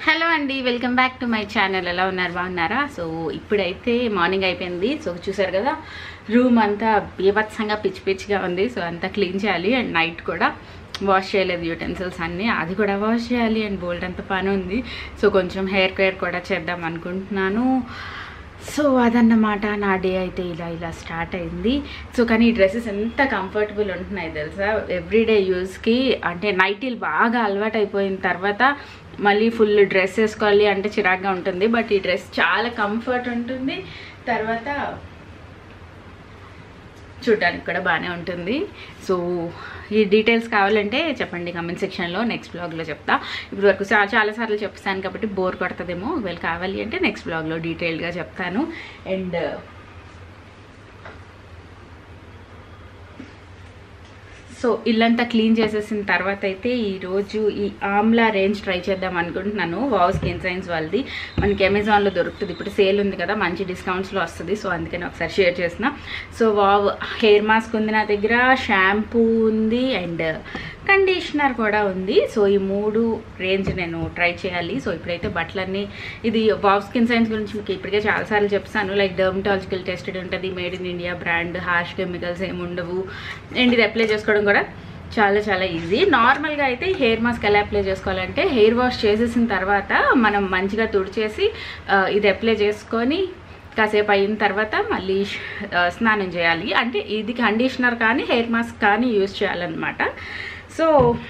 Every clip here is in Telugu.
హలో అండి welcome back to my channel ఎలా ఉన్నారు బాగున్నారా సో ఇప్పుడైతే మార్నింగ్ అయిపోయింది సో చూసారు కదా రూమ్ అంతా బీభత్సంగా పిచ్చి పిచ్చిగా ఉంది సో అంతా క్లీన్ చేయాలి అండ్ నైట్ కూడా వాష్ చేయలేదు యూటెన్సిల్స్ అన్నీ అది కూడా వాష్ చేయాలి అండ్ బోల్డ్ అంత పని ఉంది సో కొంచెం హెయిర్ కేర్ కూడా చేద్దాం అనుకుంటున్నాను సో అదన్నమాట నా డే అయితే ఇలా ఇలా స్టార్ట్ అయింది సో కానీ ఈ డ్రెస్సెస్ ఎంత కంఫర్టబుల్ ఉంటున్నాయి తెలుసా ఎవ్రీడే యూస్కి అంటే నైటీలు బాగా అలవాటు అయిపోయిన తర్వాత మళ్ళీ ఫుల్ డ్రెస్ వేసుకోవాలి అంటే చిరాగ్గా ఉంటుంది బట్ ఈ డ్రెస్ చాలా కంఫర్ట్ ఉంటుంది తర్వాత చూడడానికి కూడా బాగానే ఉంటుంది సో ఈ డీటెయిల్స్ కావాలంటే చెప్పండి కమెంట్ సెక్షన్లో నెక్స్ట్ బ్లాగ్లో చెప్తా ఇప్పుడు వరకు చాలా చాలాసార్లు చెప్తాను కాబట్టి బోర్ కొడుతుందేమో ఒకవేళ కావాలి అంటే నెక్స్ట్ బ్లాగ్లో డీటెయిల్గా చెప్తాను అండ్ సో ఇల్లంతా క్లీన్ చేసేసిన తర్వాత అయితే ఈరోజు ఈ ఆమ్లా రేంజ్ ట్రై చేద్దాం అనుకుంటున్నాను వావ్ స్కిన్ సైన్స్ వాళ్ళది మనకి అమెజాన్లో దొరుకుతుంది ఇప్పుడు సేల్ ఉంది కదా మంచి డిస్కౌంట్స్లో వస్తుంది సో అందుకని ఒకసారి షేర్ చేసిన సో వావ్ హెయిర్ మాస్క్ ఉంది నా దగ్గర షాంపూ ఉంది అండ్ కండిషనర్ కూడా ఉంది సో ఈ మూడు రేంజ్ నేను ట్రై చేయాలి సో ఇప్పుడైతే బట్టలన్నీ ఇది వావ్ స్కిన్ సైన్స్ గురించి మీకు ఇప్పటికే చాలాసార్లు చెప్తాను లైక్ డర్మటాలజికల్ టెస్టెడ్ ఉంటుంది made in India brand harsh chemicals ఏమి ఉండవు అండ్ ఇది అప్లై చేసుకోవడం కూడా చాలా చాలా ఈజీ నార్మల్గా అయితే హెయిర్ మాస్క్ ఎలా అప్లై చేసుకోవాలంటే హెయిర్ వాష్ చేసేసిన తర్వాత మనం మంచిగా తుడిచేసి ఆ, ఇది అప్లై చేసుకొని కాసేపు అయిన తర్వాత మళ్ళీ ఆ, స్నానం చేయాలి అంటే ఇది కండిషనర్ కానీ హెయిర్ మాస్క్ కానీ యూజ్ చేయాలన్నమాట సో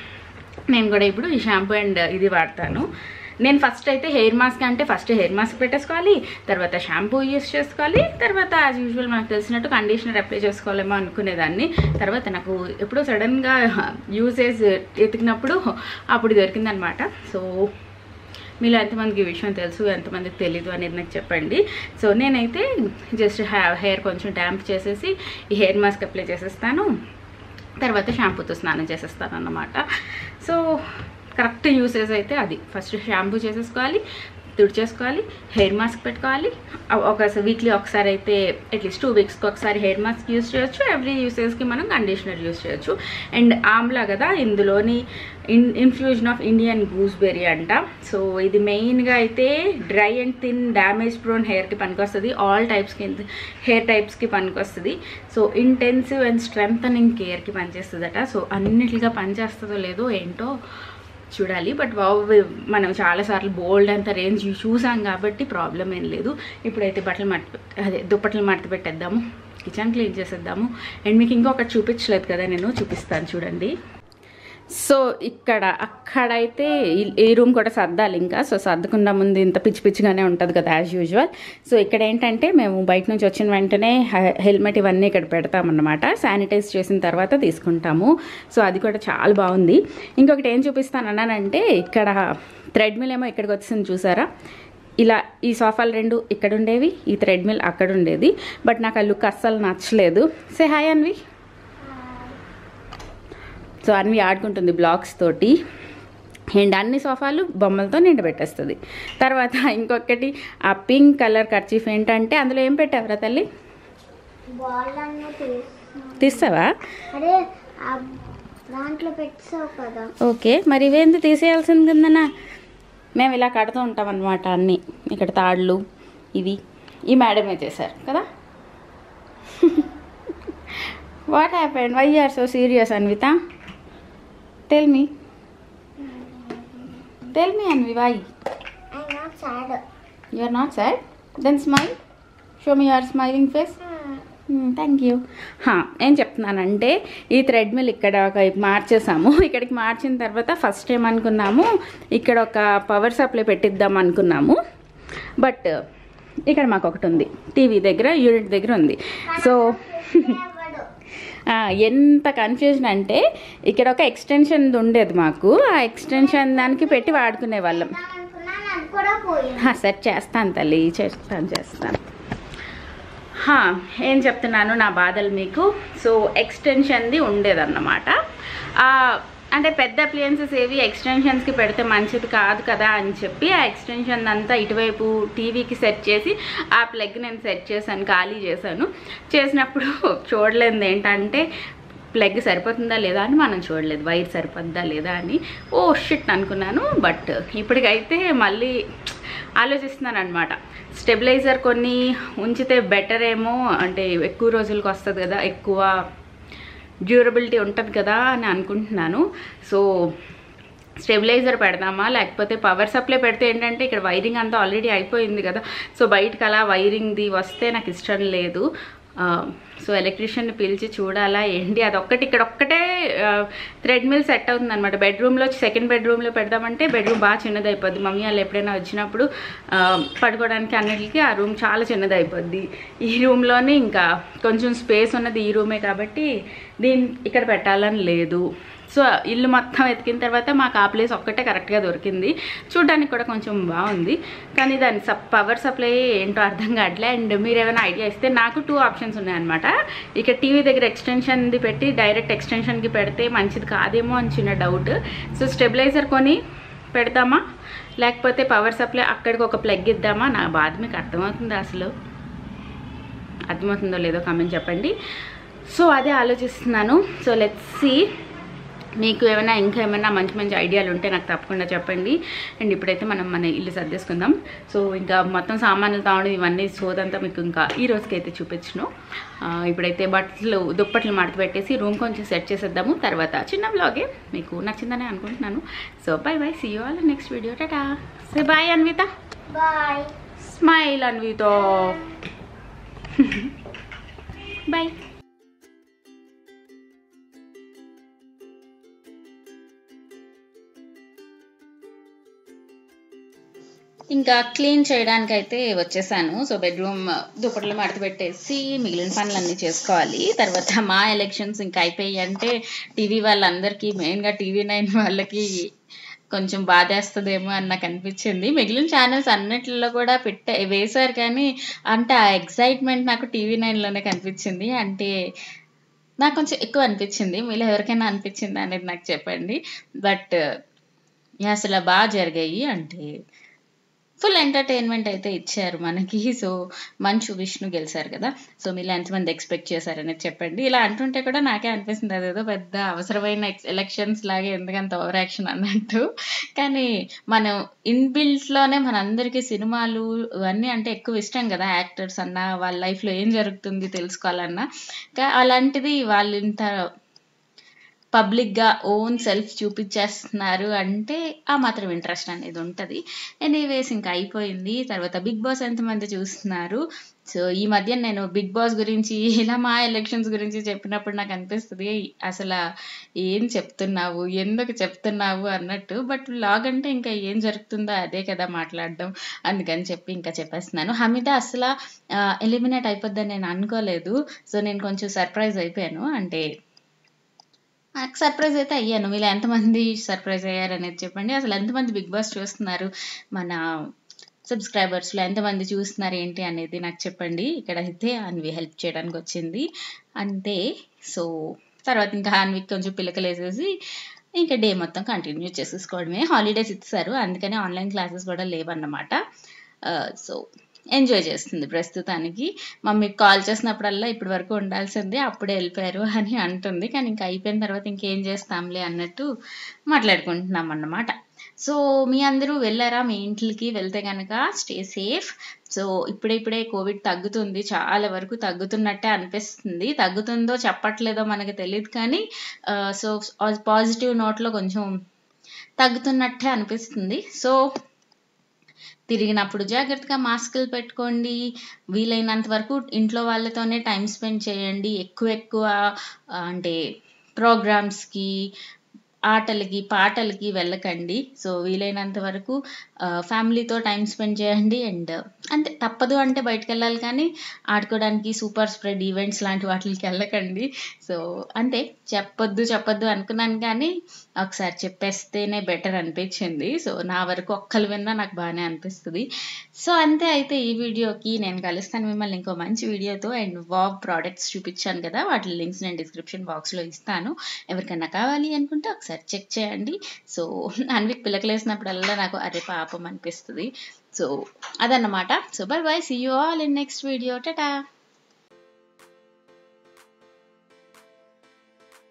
నేను కూడా ఇప్పుడు ఈ షాంపూ అండ్ ఇది వాడతాను నేను ఫస్ట్ అయితే హెయిర్ మాస్క్ అంటే ఫస్ట్ హెయిర్ మాస్క్ పెట్టేసుకోవాలి తర్వాత షాంపూ యూస్ చేసుకోవాలి తర్వాత యాజ్ యూజువల్ మనకు తెలిసినట్టు కండిషనర్ అప్లై చేసుకోవాలేమో అనుకునేదాన్ని తర్వాత నాకు ఎప్పుడో సడన్గా యూసేజ్ ఎతికినప్పుడు అప్పుడు దొరికిందనమాట సో మీలో ఎంతమందికి ఈ విషయం తెలుసు ఎంతమందికి తెలీదు అనేది నాకు చెప్పండి సో నేనైతే జస్ట్ హెయిర్ కొంచెం డ్యాంప్ చేసేసి ఈ హెయిర్ మాస్క్ అప్లై చేసేస్తాను తర్వాత షాంపూతో స్నానం చేసేస్తాను అన్నమాట సో కరెక్ట్ యూసేజ్ అయితే అది ఫస్ట్ షాంపూ చేసేసుకోవాలి తుడిచేసుకోవాలి హెయిర్ మాస్క్ పెట్టుకోవాలి అ- ఒక వీక్లీ ఒకసారి అయితే అట్లీస్ట్ టూ వీక్స్కి ఒకసారి హెయిర్ మాస్క్ యూస్ చేయొచ్చు ఎవ్రీ యూసేజ్కి మనం కండిషనర్ యూస్ చేయొచ్చు అండ్ ఆమ్లా కదా ఇందులోని in infusion of Indian gooseberry అంట సో ఇది మెయిన్గా అయితే dry and thin damage prone హెయిర్కి పనికొస్తుంది ఆల్ టైప్స్కి హెయిర్ టైప్స్కి పనికొస్తుంది సో ఇంటెన్సివ్ అండ్ స్ట్రెంగ్ కేర్కి పనిచేస్తుందట సో అన్నిటిగా పనిచేస్తుందో లేదో ఏంటో చూడాలి బట్ వావ్ మనం చాలాసార్లు బోల్డ్ అంత రేంజ్ చూసాం కాబట్టి ప్రాబ్లం ఏం లేదు ఇప్పుడైతే బట్టలు మట్టి అదే దుప్పట్లు మడత పెట్టేద్దాము కిచెన్ క్లీన్ చేసేద్దాము అండ్ మీకు ఇంకొకటి చూపించలేదు కదా నేను చూపిస్తాను చూడండి సో ఇక్కడ అక్కడైతే ఈ- ఈ రూమ్ కూడా సర్దాలి ఇంకా సో సర్దుకుండా ముందు ఇంత పిచ్చి పిచ్చిగానే ఉంటుంది కదా యాజ్ యూజువల్ సో ఇక్కడ ఏంటంటే మేము బయట నుంచి వచ్చిన వెంటనే హె- హెల్మెట్ ఇవన్నీ ఇక్కడ పెడతామన్నమాట శానిటైజ్ చేసిన తర్వాత తీసుకుంటాము సో అది కూడా చాలా బాగుంది ఇంకొకటి ఏం చూపిస్తాను అన్నానంటే ఇక్కడ థ్రెడ్ మిల్ ఏమో ఇక్కడికి వచ్చింది చూసారా ఇలా ఈ సోఫాలు రెండు ఇక్కడ ఉండేవి ఈ థ్రెడ్ మిల్ అక్కడ ఉండేది బట్ నాకు ఆ లుక్ అస్సలు నచ్చలేదు say hi Anvi so Anvi ఆడుకుంటుంది బ్లాక్స్ తోటి అండ్ అన్ని సోఫాలు బొమ్మలతో నిండబెట్టేస్తుంది తర్వాత ఇంకొకటి ఆ పింక్ కలర్ కర్చీఫ్ ఏంటంటే అందులో ఏం పెట్టావురా తల్లి బాల్ అన్నీ తీస్తున్నాం తీస్తావా అరే ఆ దాంట్లో పెట్టావు కదా ఓకే మరి ఇవేంది తీసేయాల్సింది కిందనా మేము ఇలా కడుతూ ఉంటాం అనమాట అన్నీ ఇక్కడ తాళ్ళు ఇవి ఈ మేడమే చేశారు కదా what happened why are so serious Anvitha tell me tell me Anvi why I not sad you are not sad then smile show me your smiling face thank you ఏం చెప్తున్నానంటే ఈ థ్రెడ్ మిల్ ఇక్కడ ఒక మార్చేసాము ఇక్కడికి మార్చిన తర్వాత ఫస్ట్ ఏమనుకున్నాము ఇక్కడ ఒక పవర్ సప్లై పెట్టిద్దాం అనుకున్నాము బట్ ఇక్కడ మాకు ఒకటి ఉంది టీవీ దగ్గర యూనిట్ దగ్గర ఉంది సో ఆ, ఎంత కన్ఫ్యూజన్ అంటే ఇక్కడ ఒక ఎక్స్టెన్షన్ ఉండేది మాకు ఆ ఎక్స్టెన్షన్ దానికి పెట్టి వాడుకునే వాళ్ళం అనుకున్నాను అది కూడా పోయింది హా, సరే చేస్తాను తల్లి చేస్తాను చేస్తాను హా, ఏం చెప్తున్నాను నా బాధలు మీకు సో ఎక్స్టెన్షన్ది ఉండేదన్నమాట ఆ, అంటే పెద్ద అప్లియన్సెస్ ఏవి ఎక్స్టెన్షన్స్కి పెడితే మంచిది కాదు కదా అని చెప్పి ఆ ఎక్స్టెన్షన్ అంతా ఇటువైపు టీవీకి సెట్ చేసి ఆ ప్లగ్ నేను సెట్ చేశాను ఖాళీ చేశాను చేసినప్పుడు చూడలేదు ఏంటంటే ప్లగ్ సరిపోతుందా లేదా అని మనం చూడలేదు వైర్ సరిపోతుందా లేదా అని ఓ షిట్ అనుకున్నాను బట్ ఇప్పటికైతే మళ్ళీ ఆలోచిస్తున్నాను అనమాట స్టెబిలైజర్ కొన్ని ఉంచితే బెటర్ ఏమో అంటే ఎక్కువ రోజులకు వస్తుంది కదా ఎక్కువ డ్యూరబిలిటీ ఉంటుంది కదా అని అనుకుంటున్నాను సో స్టెబిలైజర్ పెడదామా లేకపోతే పవర్ సప్లై పెడితే ఏంటంటే ఇక్కడ వైరింగ్ అంతా ఆల్రెడీ అయిపోయింది కదా సో బయటకు అలా వైరింగ్ది వస్తే నాకు ఇష్టం లేదు ఆ, సో ఎలక్ట్రీషియన్ని పిలిచి చూడాలా ఏంటి అదొక్కటి ఇక్కడ ఒక్కటే థ్రెడ్ మిల్ సెట్ అవుతుంది అనమాట బెడ్రూమ్లో సెకండ్ బెడ్రూమ్లో పెడదామంటే బెడ్రూమ్ బాగా చిన్నది అయిపోద్ది మమ్మీ వాళ్ళు ఎప్పుడైనా వచ్చినప్పుడు ఆ, పడుకోవడానికి అన్నిటికీ ఆ రూమ్ చాలా చిన్నది అయిపోద్ది ఈ రూమ్లోనే ఇంకా కొంచెం స్పేస్ ఉన్నది ఈ రూమే కాబట్టి దీని ఇక్కడ పెట్టాలని లేదు సో ఇల్లు మొత్తం ఎతికిన తర్వాత మాకు ఆ ప్లేస్ ఒక్కటే కరెక్ట్గా దొరికింది చూడడానికి కూడా కొంచెం బాగుంది కానీ దాని సప్ పవర్ సప్లై ఏంటో అర్థం కావట్లే అండ్ మీరు ఏమైనా ఐడియా ఇస్తే నాకు టూ ఆప్షన్స్ ఉన్నాయన్నమాట ఇక టీవీ దగ్గర ఎక్స్టెన్షన్ది పెట్టి డైరెక్ట్ ఎక్స్టెన్షన్కి పెడితే మంచిది కాదేమో అని చిన్న డౌట్ సో స్టెబిలైజర్ కొని పెడతామా లేకపోతే పవర్ సప్లై అక్కడికి ఒక ప్లగ్ ఇద్దామా నా బాధ మీకు అర్థమవుతుంది అసలు అర్థమవుతుందో లేదో కామెంట్ చెప్పండి సో అదే ఆలోచిస్తున్నాను సో లెట్స్ సి మీకు ఏమైనా ఇంకా ఏమైనా మంచి మంచి ఐడియాలు ఉంటే నాకు తప్పకుండా చెప్పండి అండ్ ఇప్పుడైతే మనం మన ఇల్లు సర్దేసుకుందాం సో ఇంకా మొత్తం సామాన్లు తావడం ఇవన్నీ సోదంతా మీకు ఇంకా ఈ రోజుకి అయితే చూపించను ఆ, ఇప్పుడైతే బట్టలు దుప్పట్లు మడత పెట్టేసి రూమ్ కొంచెం సెట్ చేసేద్దాము తర్వాత చిన్న బ్లాగే మీకు నచ్చిందని అనుకుంటున్నాను so bye bye see you all next video tata say bye Anvitha bye smile Anvitha bye ఇంకా క్లీన్ చేయడానికి అయితే వచ్చేసాను సో బెడ్రూమ్ దుప్పట్లు మడత పెట్టేసి మిగిలిన పనులన్నీ చేసుకోవాలి తర్వాత మా ఎలక్షన్స్ ఇంకా అయిపోయాయి అంటే టీవీ వాళ్ళందరికీ మెయిన్గా టీవీ నైన్ వాళ్ళకి కొంచెం బాధేస్తుందేమో అని నాకు అనిపించింది మిగిలిన ఛానల్స్ అన్నిటిలో కూడా పెట్టే వేశారు కానీ అంటే ఆ ఎక్సైట్మెంట్ నాకు టీవీ నైన్లోనే కనిపించింది అంటే నాకు కొంచెం ఎక్కువ అనిపించింది మీలో ఎవరికైనా అనిపించింది అనేది నాకు చెప్పండి బట్ అసలు బాగా జరిగాయి అంటే ఫుల్ ఎంటర్టైన్మెంట్ అయితే ఇచ్చారు మనకి సో మంచు విష్ణు గెలిచారు కదా సో మీరు ఎంతమంది ఎక్స్పెక్ట్ చేశారనేది చెప్పండి ఇలా అంటుంటే కూడా నాకే అనిపిస్తుంది అదేదో పెద్ద అవసరమైన ఎలక్షన్స్ లాగే ఎందుకంత ఓవర్ యాక్షన్ అన్నట్టు కానీ మనం ఇన్బిల్ట్లోనే మనందరికీ సినిమాలు ఇవన్నీ అంటే ఎక్కువ ఇష్టం కదా యాక్టర్స్ అన్నా వాళ్ళ లైఫ్లో ఏం జరుగుతుంది తెలుసుకోవాలన్నా కా- అలాంటిది వాళ్ళు ఇంత పబ్లిక్గా ఓన్ సెల్ఫ్ చూపించేస్తున్నారు అంటే ఆ మాత్రం ఇంట్రెస్ట్ అనేది ఉంటుంది ఎనీవేస్ ఇంకా అయిపోయింది తర్వాత బిగ్ బాస్ ఎంతమంది చూస్తున్నారు సో ఈ మధ్య నేను బిగ్ బాస్ గురించి ఇలా మా ఎలక్షన్స్ గురించి చెప్పినప్పుడు నాకు అనిపిస్తుంది అసలు ఏం చెప్తున్నావు ఎందుకు చెప్తున్నావు అన్నట్టు బట్ వ్లాగ్ అంటే ఇంకా ఏం జరుగుతుందో అదే కదా మాట్లాడడం అందుకని చెప్పి ఇంకా చెప్పేస్తున్నాను హమీద అసలు ఎలిమినేట్ అయిపోద్దని నేను అనుకోలేదు సో నేను కొంచెం సర్ప్రైజ్ అయిపోయాను అంటే నాకు సర్ప్రైజ్ అయితే అయ్యాను మీరు ఎంతమంది సర్ప్రైజ్ అయ్యారు అనేది చెప్పండి అసలు ఎంతమంది బిగ్ బాస్ చూస్తున్నారు మన సబ్స్క్రైబర్స్లో ఎంతమంది చూస్తున్నారు ఏంటి అనేది నాకు చెప్పండి ఇక్కడ అయితే అన్వి హెల్ప్ చేయడానికి వచ్చింది అంతే సో తర్వాత ఇంకా అన్వికి కొంచెం పిలకలు వేసేసి ఇంకా డే మొత్తం కంటిన్యూ చేసేసుకోవడమే హాలిడేస్ ఇచ్చారు అందుకని ఆన్లైన్ క్లాసెస్ కూడా లేవన్నమాట సో ఎంజాయ్ చేస్తుంది ప్రస్తుతానికి మమ్మీకి కాల్ చేసినప్పుడల్లా ఇప్పటి వరకు ఉండాల్సిందే అప్పుడే వెళ్ళిపోయారు అని అంటుంది కానీ ఇంకా అయిపోయిన తర్వాత ఇంకేం చేస్తాంలే అన్నట్టు మాట్లాడుకుంటున్నాం అన్నమాట సో మీ అందరూ వెళ్ళారా మీ ఇంట్లోకి వెళ్తే కనుక స్టే సేఫ్ సో ఇప్పుడిప్పుడే కోవిడ్ తగ్గుతుంది చాలా వరకు తగ్గుతున్నట్టే అనిపిస్తుంది తగ్గుతుందో చెప్పట్లేదో మనకు తెలియదు కానీ సో పాజిటివ్ నోట్లో కొంచెం తగ్గుతున్నట్టే అనిపిస్తుంది సో తిరిగినప్పుడు జాగ్రత్తగా మాస్కులు పెట్టుకోండి వీలైనంత వరకు ఇంట్లో వాళ్ళతోనే టైం స్పెండ్ చేయండి ఎక్కువ ఎక్కువ ఆ, అంటే ప్రోగ్రామ్స్కి ఆటలకి పాటలకి వెళ్ళకండి సో వీలైనంత వరకు ఫ్యామిలీతో టైం స్పెండ్ చేయండి అండ్ అంతే తప్పదు అంటే బయటకు వెళ్ళాలి కానీ ఆడుకోవడానికి సూపర్ స్ప్రెడ్ ఈవెంట్స్ లాంటి వాటికి వెళ్ళకండి సో అంతే చెప్పొద్దు చెప్పొద్దు అనుకున్నాను కానీ ఒకసారి చెప్పేస్తేనే బెటర్ అనిపించింది సో నా వరకు ఒక్కరు విన్నా నాకు బాగానే అనిపిస్తుంది సో అంతే అయితే ఈ వీడియోకి నేను కలుస్తాను మిమ్మల్ని ఇంకో మంచి వీడియోతో అండ్ వావ్ ప్రోడక్ట్స్ చూపించాను కదా వాటి లింక్స్ నేను డిస్క్రిప్షన్ బాక్స్లో ఇస్తాను ఎవరికైనా కావాలి అనుకుంటే ఒకసారి చెక్ చేయండి సో అన్విక్ పిల్లకలేసినప్పుడల్లా నాకు అరే పాపం అనిపిస్తుంది సో అదన్నమాట so bye bye see you all in next video tata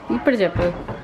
ఇప్పుడు చెప్పు